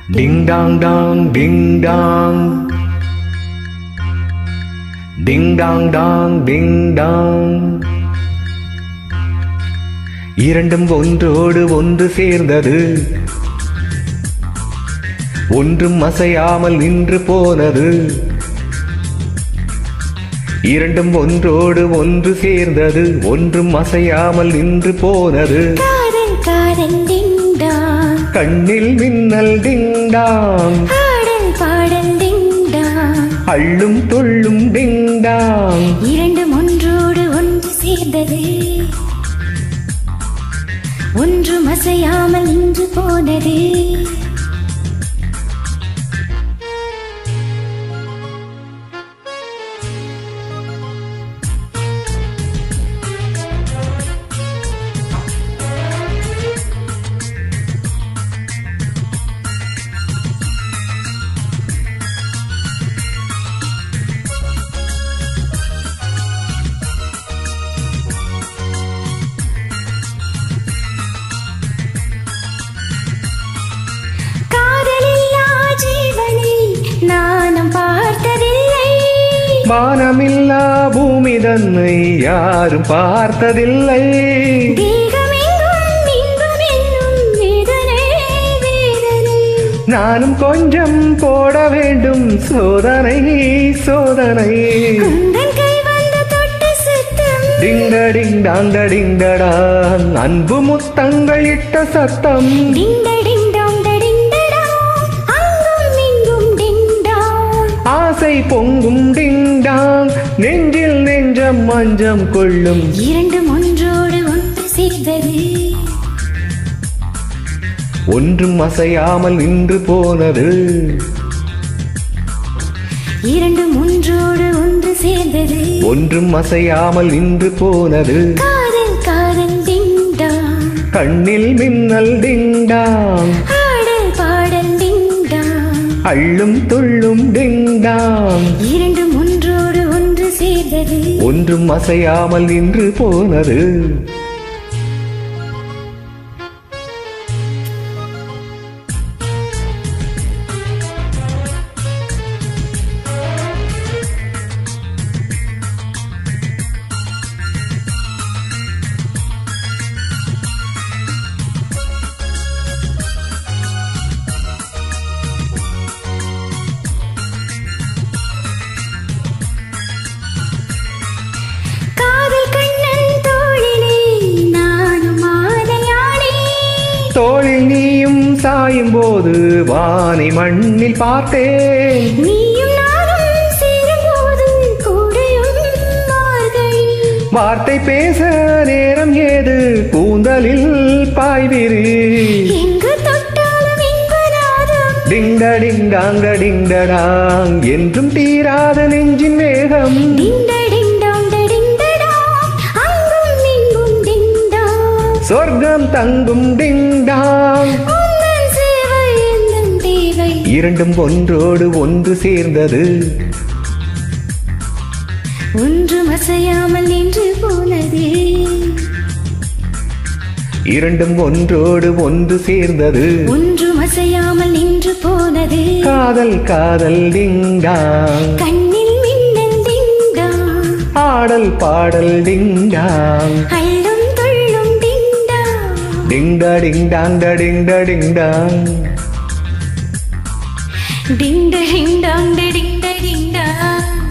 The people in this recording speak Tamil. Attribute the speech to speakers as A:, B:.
A: டிங் dong dong ding dong ding dong dong ding dong இரண்டும் ஒன்றோடு ஒன்று சேர்ந்தது ஒன்றும் அசையாமல் நின்று போனது இரண்டும் ஒன்றோடு ஒன்று சேர்ந்தது ஒன்றும் அசையாமல் நின்று போனது
B: காதல் காதல் டிங்டாங்
A: கண்ணில் மின்னல் டிங்டாங்
B: பாடல் பாடல் டிங்டாங்
A: அள்ளும் தொள்ளும் டிங்டாங்
B: இரண்டும் ஒன்றோடு ஒன்று சேர்ந்தது ஒன்றும் அசையாமல் நின்று போனது காதலில்லா ஜீவனை நானும் பார்த்ததில்லை
A: மானமில்லா பூமி தன்னை யாரும் பார்த்ததில்லை
B: தேகமெங்கும் இன்பம் என்னும் வேதனை வேதனை
A: நானும் கொஞ்சம் போட வேண்டும் சோதனை சோதனை
B: குந்தன் கை வந்து தொட்டு சுத்தம்
A: டிங்க டிங் டாங்க டிங்கடாங் அன்பு முத்தங்கள் இட்ட சத்தம்
B: டிண்ட டிண்டாம் டிண்டடா அங்கும் இங்கும் டிண்டாம்
A: ஆசை பொங்கும் டிங்டாங் நெஞ்சில் நெஞ்சம் மஞ்சம் கொள்ளும்
B: இரண்டும் ஒன்றோடு ஒன்று சேர்ந்தது
A: ஒன்றும் அசையாமல் நின்று போனது
B: இரண்டும் ஒன்றோடு ஒன்று சேர்ந்தது
A: ஒன்றும் அசையாமல் நின்று போனது
B: காதல் காதல் டிண்டாம்
A: கண்ணில் மின்னல் டிங்டாங்
B: பாடல் பாடல் டிண்டாம்
A: அள்ளும் துள்ளும் டிங்டாங்
B: இரண்டும் ஒன்றோடு ஒன்று சேர்ந்தது
A: ஒன்றும் அசையாமல் நின்று போனது
B: காதல் கண்ணன் தோழிலே நானும் மாலையானே
A: தோளில் நீயும் சாயும் போது வானை மண்ணில் பார்த்தேன்
B: நீயும் நானும் சேரும்போது கூடையும் மார்கழி
A: வார்த்தை பேச நேரம் ஏது கூந்தலில் பாய்விரு
B: எங்கு தொட்டாலும் இன்பநாதம்
A: டிங்க டிங்காங்க டிங்கடாங் என்றும் தீராத நெஞ்சின் வேகம்
B: டிண்ட டிண்டாம் டிண்டடா அங்கும் இங்கும் டிண்டாம்
A: சொர்க்கம் தங்கும் டிங்டாங்
B: உந்தன் சேவை எந்தன் தேவை
A: இரண்டும் ஒன்றோடு ஒன்று சேர்ந்தது
B: ஒன்றும் அசையாமல் நின்று போனது
A: இரண்டும் ஒன்றோடு ஒன்று சேர்ந்தது
B: ஒன்றும் அசையாமல் நின்று போனது
A: காதல் காதல் டிங்டாங்
B: கண்ணில் மின்னல் டிண்டாம்
A: ஆடல் பாடல் டிங்டாங்
B: அள்ளும் துள்ளும் டிண்டாம்
A: டிங்க டிங்டாங்க டிங்க டிங்டாங்
B: டிண்ட டிண்டாம் டிண்ட டிண்டா